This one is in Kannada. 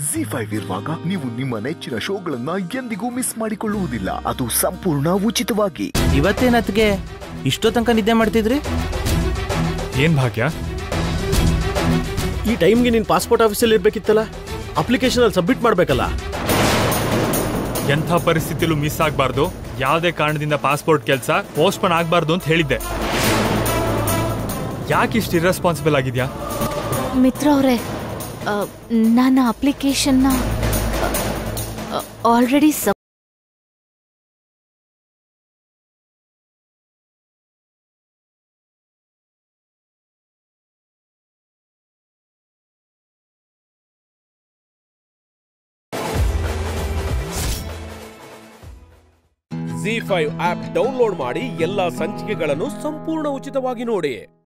ಜಿ ಫೈವ್ ಇರುವಾಗ ನೀವು ನಿಮ್ಮ ನೆಚ್ಚಿನ ಶೋಗಳನ್ನ ಎಂದಿಗೂ ಮಿಸ್ ಮಾಡಿಕೊಳ್ಳುವುದಿಲ್ಲ ಅದು ಸಂಪೂರ್ಣ ಉಚಿತವಾಗಿ ಇವತ್ತೇನತ್ಗೆ ಇಷ್ಟೋ ತನಕ ನಿದ್ದೆ ಮಾಡ್ತಿದ್ರಿ ಏನ್ ಭಾಗ್ಯ ಈ ಟೈಮ್ಗೆ ನೀನ್ ಪಾಸ್ಪೋರ್ಟ್ ಆಫೀಸಲ್ಲಿ ಇರ್ಬೇಕಿತ್ತಲ್ಲ ಅಪ್ಲಿಕೇಶನ್ ಅಲ್ಲಿ ಸಬ್ಮಿಟ್ ಮಾಡ್ಬೇಕಲ್ಲ ಎಂಥ ಪರಿಸ್ಥಿತಿಲೂ ಮಿಸ್ ಆಗಬಾರ್ದು ಯಾವುದೇ ಕಾರಣದಿಂದ ಪಾಸ್ಪೋರ್ಟ್ ಕೆಲಸ ಪೋಸ್ಟ್ಪೋನ್ ಆಗಬಾರ್ದು ಅಂತ ಹೇಳಿದ್ದೆ ಯಾಕೆ ಇಷ್ಟು ಇರ್ರೆಸ್ಪಾನ್ಸಿಬಲ್ ಆಗಿದ್ಯಾ ಮಿತ್ರ ಅವರೇ ನನ್ನ ಅಪ್ಲಿಕೇಶನ್ನ ಆಲ್ರೆಡಿ ಸಬ್ ಜಿ ಫೈವ್ ಆಪ್ ಡೌನ್ಲೋಡ್ ಮಾಡಿ ಎಲ್ಲಾ ಸಂಚಿಕೆಗಳನ್ನು ಸಂಪೂರ್ಣ ಉಚಿತವಾಗಿ ನೋಡಿ